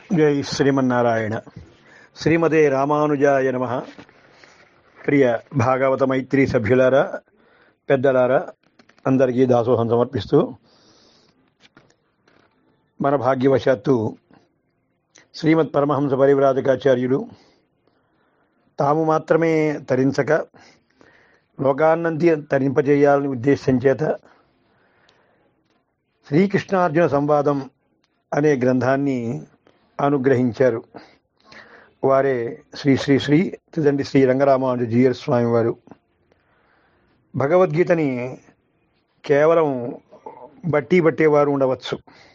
జై శ్రీమన్నారాయణ శ్రీమతే రామానుజాయ నమ ప్రియ భాగవత మైత్రి సభ్యులారా పెద్దలారా అందరికీ దాసోహం సమర్పిస్తూ మన భాగ్యవశాత్తు శ్రీమద్ పరమహంస పరివ్రాజకాచార్యులు తాము మాత్రమే తరించక లోకాన్నంతి తరింపజేయాలని ఉద్దేశం చేత శ్రీకృష్ణార్జున సంవాదం అనే గ్రంథాన్ని అనుగ్రహించారు వారే శ్రీ శ్రీ శ్రీ తిదండి శ్రీ రంగరామానుజ జీయర్ స్వామి వారు భగవద్గీతని కేవలం బట్టి పట్టేవారు ఉండవచ్చు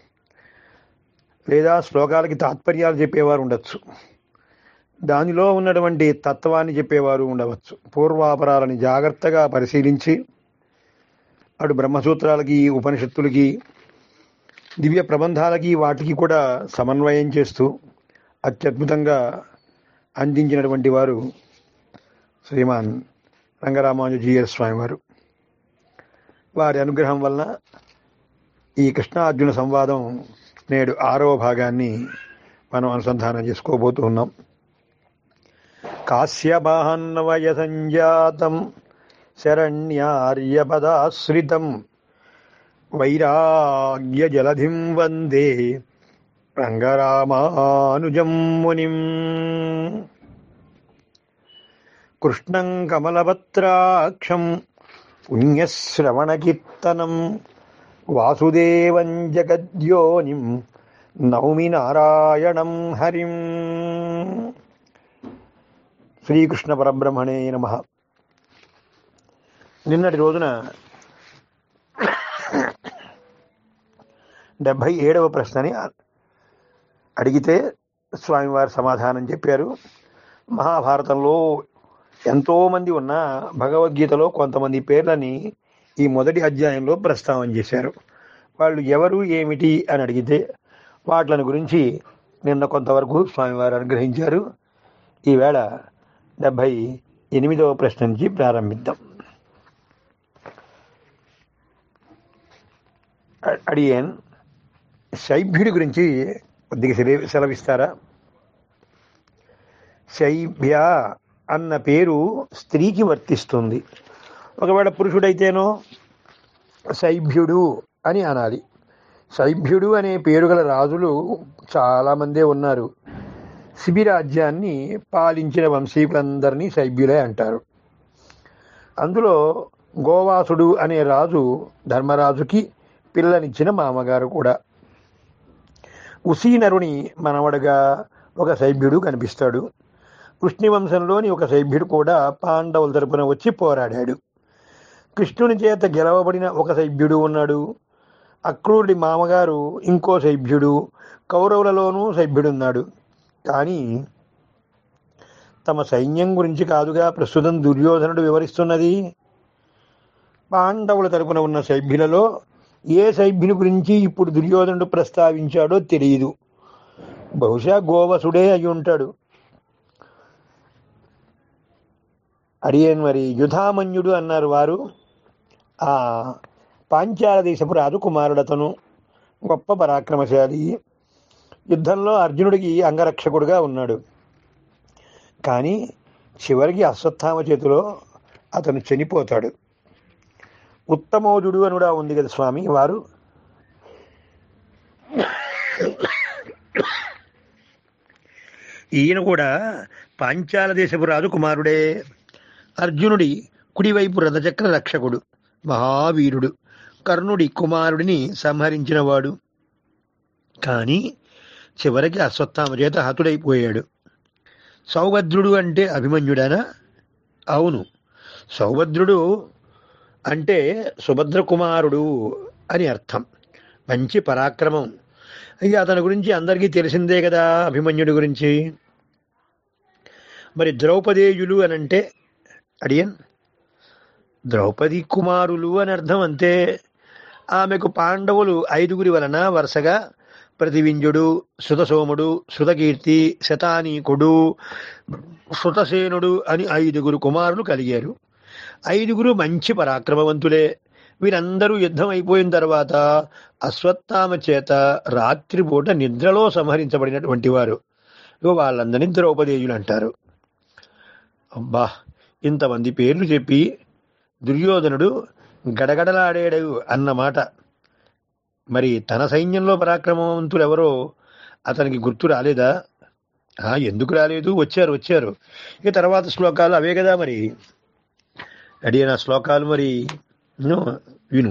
లేదా శ్లోకాలకి తాత్పర్యాలు చెప్పేవారు ఉండొచ్చు దానిలో ఉన్నటువంటి తత్వాన్ని చెప్పేవారు ఉండవచ్చు పూర్వాపరాలని జాగ్రత్తగా పరిశీలించి అటు బ్రహ్మసూత్రాలకి ఉపనిషత్తులకి దివ్య ప్రబంధాలకి వాటికి కూడా సమన్వయం చేస్తూ అత్యద్భుతంగా అందించినటువంటి వారు శ్రీమాన్ రంగరామానుజీయర్ స్వామి వారు వారి అనుగ్రహం వలన ఈ కృష్ణార్జున సంవాదం నేడు ఆరవ భాగాన్ని మనం అనుసంధానం చేసుకోబోతూ ఉన్నాం కాశ్యపాహన్నవయ సంజాతం శరణ్యార్యపదాశ్రితం వైరాగ్య జలధిం వందే రంగరామానుజం మునిం కృష్ణం కమలపత్రాక్షం పుణ్యశ్రవణకీర్తనం వాసుదేవం జగద్యోనిం నౌమి నారాయణం హరిం శ్రీకృష్ణ పరబ్రహ్మణే నమ నిన్నటి రోజున డెబ్భై ఏడవ ప్రశ్నని అడిగితే స్వామివారు సమాధానం చెప్పారు మహాభారతంలో ఎంతోమంది ఉన్న భగవద్గీతలో కొంతమంది పేర్లని ఈ మొదటి అధ్యాయంలో ప్రస్తావన చేశారు వాళ్ళు ఎవరు ఏమిటి అని అడిగితే వాట్లను గురించి నిన్న కొంతవరకు స్వామివారు అనుగ్రహించారు ఈవేళ డెబ్భై ఎనిమిదవ ప్రశ్న నుంచి ప్రారంభిద్దాం అడియన్ శైభ్యుడి గురించి కొద్దిగా సెలవి సెలవిస్తారా శైభ్య అన్న పేరు స్త్రీకి వర్తిస్తుంది ఒకవేళ పురుషుడైతేనో శైభ్యుడు అని అనాలి శైభ్యుడు అనే పేరు గల రాజులు చాలామందే ఉన్నారు శిబిరాజ్యాన్ని పాలించిన వంశీకులందరినీ శైభ్యులే అంటారు అందులో గోవాసుడు అనే రాజు ధర్మరాజుకి పిల్లనిచ్చిన మామగారు కూడా ఉసీనరుని మనవడుగా ఒక శైభ్యుడు కనిపిస్తాడు వృష్ణివంశంలోని ఒక శైభ్యుడు కూడా పాండవుల తరపున వచ్చి పోరాడాడు కృష్ణుని చేత గెలవబడిన ఒక శైభ్యుడు ఉన్నాడు అక్రూరుడి మామగారు ఇంకో శైభ్యుడు కౌరవులలోనూ సభ్యుడున్నాడు కానీ తమ సైన్యం గురించి కాదుగా ప్రస్తుతం దుర్యోధనుడు వివరిస్తున్నది పాండవుల తరపున ఉన్న సభ్యులలో ఏ సైభ్యుని గురించి ఇప్పుడు దుర్యోధనుడు ప్రస్తావించాడో తెలియదు బహుశా గోవసుడే అయి ఉంటాడు అడియన్ మరి యుధామన్యుడు అన్నారు వారు ఆ పాంచాల దేశపు రాజకుమారుడతను గొప్ప పరాక్రమశాలి యుద్ధంలో అర్జునుడికి అంగరక్షకుడుగా ఉన్నాడు కానీ చివరికి అశ్వత్థామ చేతిలో అతను చనిపోతాడు ఉత్తమోజుడు అనుడా ఉంది కదా స్వామి వారు ఈయన కూడా పాంచాల దేశపు రాజు కుమారుడే అర్జునుడి కుడివైపు రథచక్ర రక్షకుడు మహావీరుడు కర్ణుడి కుమారుడిని సంహరించినవాడు కానీ చివరికి అశ్వత్థామ చేత హతుడైపోయాడు సౌభద్రుడు అంటే అభిమన్యుడనా అవును సౌభద్రుడు అంటే సుభద్ర కుమారుడు అని అర్థం మంచి పరాక్రమం ఇక అతని గురించి అందరికీ తెలిసిందే కదా అభిమన్యుడి గురించి మరి ద్రౌపదేయులు అని అంటే అడియన్ ద్రౌపది కుమారులు అని అర్థం అంతే ఆమెకు పాండవులు ఐదుగురి వలన వరుసగా ప్రతివింజుడు శృతసోముడు శృతకీర్తి శతానీకుడు శృతసేనుడు అని ఐదుగురు కుమారులు కలిగారు ఐదుగురు మంచి పరాక్రమవంతులే వీరందరూ యుద్ధం అయిపోయిన తర్వాత అశ్వత్థామ చేత రాత్రిపూట నిద్రలో సంహరించబడినటువంటి వారు ఇగో వాళ్ళందరినీ ద్రౌపదేయులు అంటారు అబ్బా ఇంతమంది పేర్లు చెప్పి దుర్యోధనుడు గడగడలాడాడు అన్నమాట మరి తన సైన్యంలో పరాక్రమవంతులు ఎవరో అతనికి గుర్తు రాలేదా ఆ, ఎందుకు రాలేదు వచ్చారు వచ్చారు ఇక తర్వాత శ్లోకాలు అవే కదా మరి అడిగిన శ్లోకాలు మరి విను విను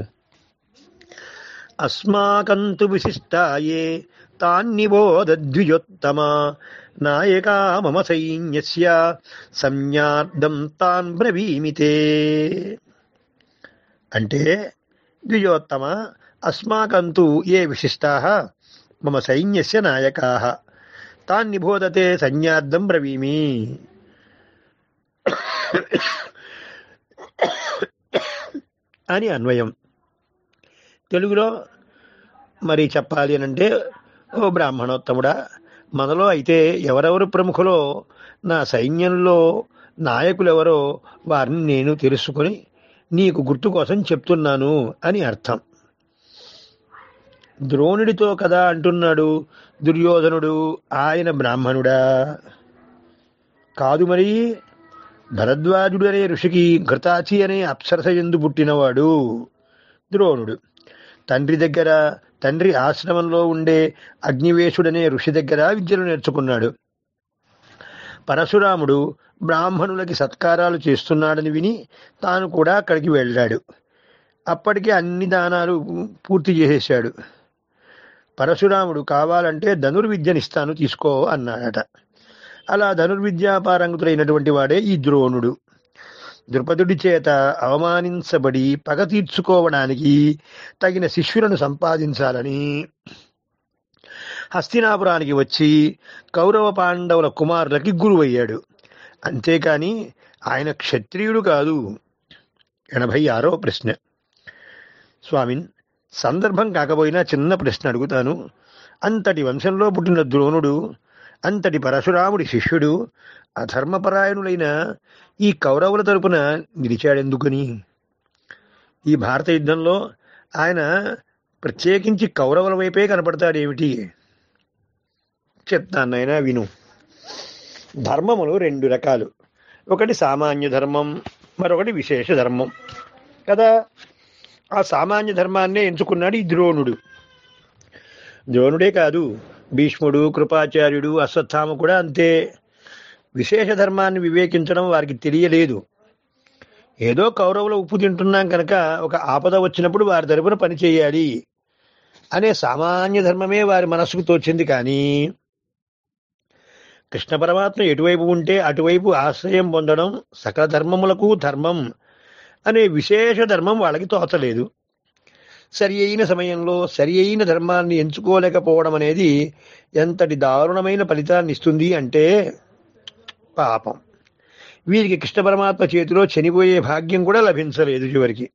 అస్మాకంతు విశిష్టాయే తాన్నిబోధద్విజోత్తమ నాయకా మమ సైన్యస్య సంజ్ఞార్థం తాన్ బ్రవీమితే అంటే ద్విజోత్తమ అస్మాకంతు ఏ విశిష్టా మమ సైన్యస్య నాయకా తాన్ నిబోధతే సంజ్ఞార్థం బ్రవీమి అని అన్వయం తెలుగులో మరి చెప్పాలి అని అంటే ఓ బ్రాహ్మణోత్తముడా మనలో అయితే ఎవరెవరు ప్రముఖులో నా సైన్యంలో నాయకులు ఎవరో వారిని నేను తెలుసుకొని నీకు గుర్తు కోసం చెప్తున్నాను అని అర్థం ద్రోణుడితో కదా అంటున్నాడు దుర్యోధనుడు ఆయన బ్రాహ్మణుడా కాదు మరి భరద్వాజుడు అనే ఋషికి ఘృతాచి అనే అప్సరస ఎందు పుట్టినవాడు ద్రోణుడు తండ్రి దగ్గర తండ్రి ఆశ్రమంలో ఉండే అగ్నివేశుడనే ఋషి దగ్గర విద్యలు నేర్చుకున్నాడు పరశురాముడు బ్రాహ్మణులకి సత్కారాలు చేస్తున్నాడని విని తాను కూడా అక్కడికి వెళ్ళాడు అప్పటికే అన్ని దానాలు పూర్తి చేసేశాడు పరశురాముడు కావాలంటే ధనుర్విద్యనిస్తాను తీసుకో అన్నాడట అలా ధనుర్విద్యాపారంగుతులైనటువంటి వాడే ఈ ద్రోణుడు ద్రుపదుడి చేత అవమానించబడి పగ తీర్చుకోవడానికి తగిన శిష్యులను సంపాదించాలని హస్తినాపురానికి వచ్చి కౌరవ పాండవుల కుమారులకి గురువయ్యాడు అంతేకాని ఆయన క్షత్రియుడు కాదు ఎనభై ఆరో ప్రశ్న స్వామిన్ సందర్భం కాకపోయినా చిన్న ప్రశ్న అడుగుతాను అంతటి వంశంలో పుట్టిన ద్రోణుడు అంతటి పరశురాముడి శిష్యుడు అధర్మపరాయణులైన ఈ కౌరవుల తరపున నిలిచాడెందుకని ఈ భారత యుద్ధంలో ఆయన ప్రత్యేకించి కౌరవుల వైపే కనపడతాడేమిటి చెప్తానైనా విను ధర్మములు రెండు రకాలు ఒకటి సామాన్య ధర్మం మరొకటి విశేష ధర్మం కదా ఆ సామాన్య ధర్మాన్నే ఎంచుకున్నాడు ఈ ద్రోణుడు ద్రోణుడే కాదు భీష్ముడు కృపాచార్యుడు అశ్వత్థామ కూడా అంతే విశేష ధర్మాన్ని వివేకించడం వారికి తెలియలేదు ఏదో కౌరవుల ఉప్పు తింటున్నాం కనుక ఒక ఆపద వచ్చినప్పుడు వారి తరపున పని చేయాలి అనే సామాన్య ధర్మమే వారి మనస్సుకు తోచింది కానీ కృష్ణ పరమాత్మ ఎటువైపు ఉంటే అటువైపు ఆశ్రయం పొందడం సకల ధర్మములకు ధర్మం అనే విశేష ధర్మం వాళ్ళకి తోచలేదు సరి అయిన సమయంలో సరి అయిన ధర్మాన్ని ఎంచుకోలేకపోవడం అనేది ఎంతటి దారుణమైన ఫలితాన్ని ఇస్తుంది అంటే పాపం వీరికి కృష్ణ పరమాత్మ చేతిలో చనిపోయే భాగ్యం కూడా లభించలేదు చివరికి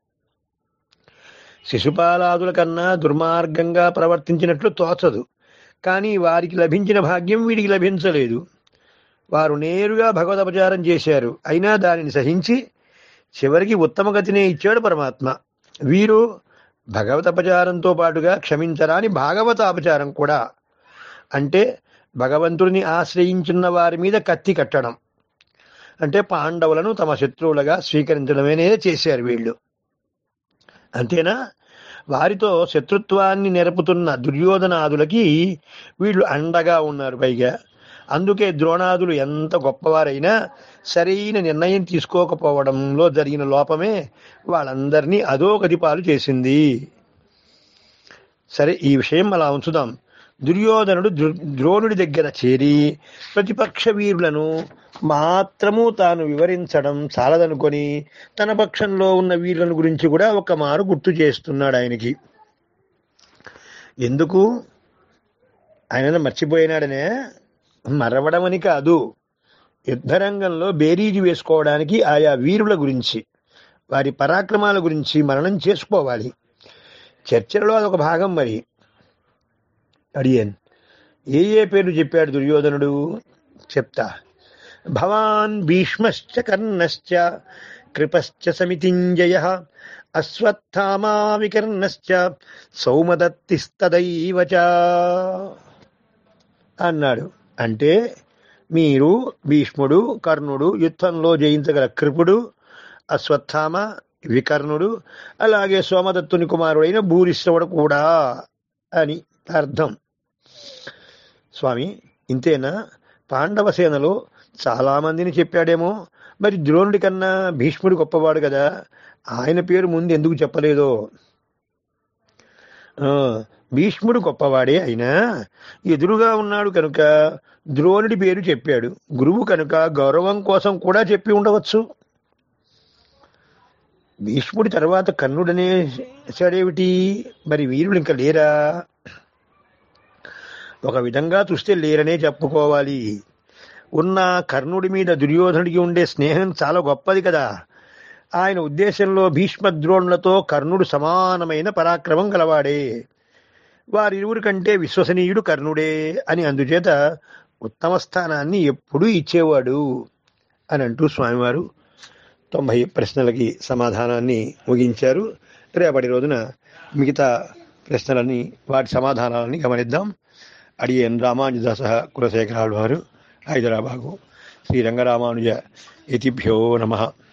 శిశుపాలాదుల కన్నా దుర్మార్గంగా ప్రవర్తించినట్లు తోచదు కానీ వారికి లభించిన భాగ్యం వీడికి లభించలేదు వారు నేరుగా భగవదపచారం చేశారు అయినా దానిని సహించి చివరికి ఉత్తమ గతినే ఇచ్చాడు పరమాత్మ వీరు భగవతపచారంతో పాటుగా క్షమించరాని భాగవతాపచారం కూడా అంటే భగవంతుడిని ఆశ్రయించున్న వారి మీద కత్తి కట్టడం అంటే పాండవులను తమ శత్రువులుగా స్వీకరించడమేనే చేశారు వీళ్ళు అంతేనా వారితో శత్రుత్వాన్ని నెరపుతున్న దుర్యోధనాదులకి వీళ్ళు అండగా ఉన్నారు పైగా అందుకే ద్రోణాదులు ఎంత గొప్పవారైనా సరైన నిర్ణయం తీసుకోకపోవడంలో జరిగిన లోపమే వాళ్ళందరినీ అధోగతి పాలు చేసింది సరే ఈ విషయం అలా ఉంచుదాం దుర్యోధనుడు ద్రో- ద్రోణుడి దగ్గర చేరి ప్రతిపక్ష వీరులను మాత్రము తాను వివరించడం చాలదనుకొని తన పక్షంలో ఉన్న వీరులను గురించి కూడా ఒక మారు గుర్తు చేస్తున్నాడు ఆయనకి ఎందుకు ఆయన మర్చిపోయినాడనే మరవడమని కాదు యుద్ధరంగంలో బేరీజు వేసుకోవడానికి ఆయా వీరుల గురించి వారి పరాక్రమాల గురించి మననం చేసుకోవాలి చర్చలలో అదొక భాగం మరి అడియన్ ఏ ఏ పేర్లు చెప్పాడు దుర్యోధనుడు చెప్తా భవాన్ భీష్మశ్చ కర్ణశ్చ కృపశ్చ సమితింజయ అశ్వత్థామా వికర్ణశ్చ సౌమదత్తిస్తదైవ చ అన్నాడు అంటే మీరు భీష్ముడు కర్ణుడు యుద్ధంలో జయించగల కృపుడు అశ్వత్థామ వికర్ణుడు అలాగే సోమదత్తుని కుమారుడైన భూరిశ్రవుడు కూడా అని అర్థం స్వామి ఇంతేనా పాండవ సేనలో చాలా మందిని చెప్పాడేమో మరి ద్రోణుడి కన్నా భీష్ముడు గొప్పవాడు కదా ఆయన పేరు ముందు ఎందుకు చెప్పలేదో ఆ, భీష్ముడు గొప్పవాడే అయినా ఎదురుగా ఉన్నాడు కనుక ద్రోణుడి పేరు చెప్పాడు గురువు కనుక గౌరవం కోసం కూడా చెప్పి ఉండవచ్చు భీష్ముడి తర్వాత కర్ణుడనే సడేమిటి మరి వీరులు ఇంకా లేరా ఒక విధంగా చూస్తే లేరనే చెప్పుకోవాలి ఉన్న కర్ణుడి మీద దుర్యోధనుడికి ఉండే స్నేహం చాలా గొప్పది కదా ఆయన ఉద్దేశంలో భీష్మ ద్రోణులతో కర్ణుడు సమానమైన పరాక్రమం గలవాడే వారిరువురి కంటే విశ్వసనీయుడు కర్ణుడే అని అందుచేత ఉత్తమ స్థానాన్ని ఎప్పుడూ ఇచ్చేవాడు అని అంటూ స్వామివారు తొంభై ప్రశ్నలకి సమాధానాన్ని ముగించారు రేపటి రోజున మిగతా ప్రశ్నలని వాటి సమాధానాలని గమనిద్దాం అడియన్ రామానుజదాస కులశేఖరాలు వారు హైదరాబాదు శ్రీ రంగరామానుజ యతిభ్యో నమ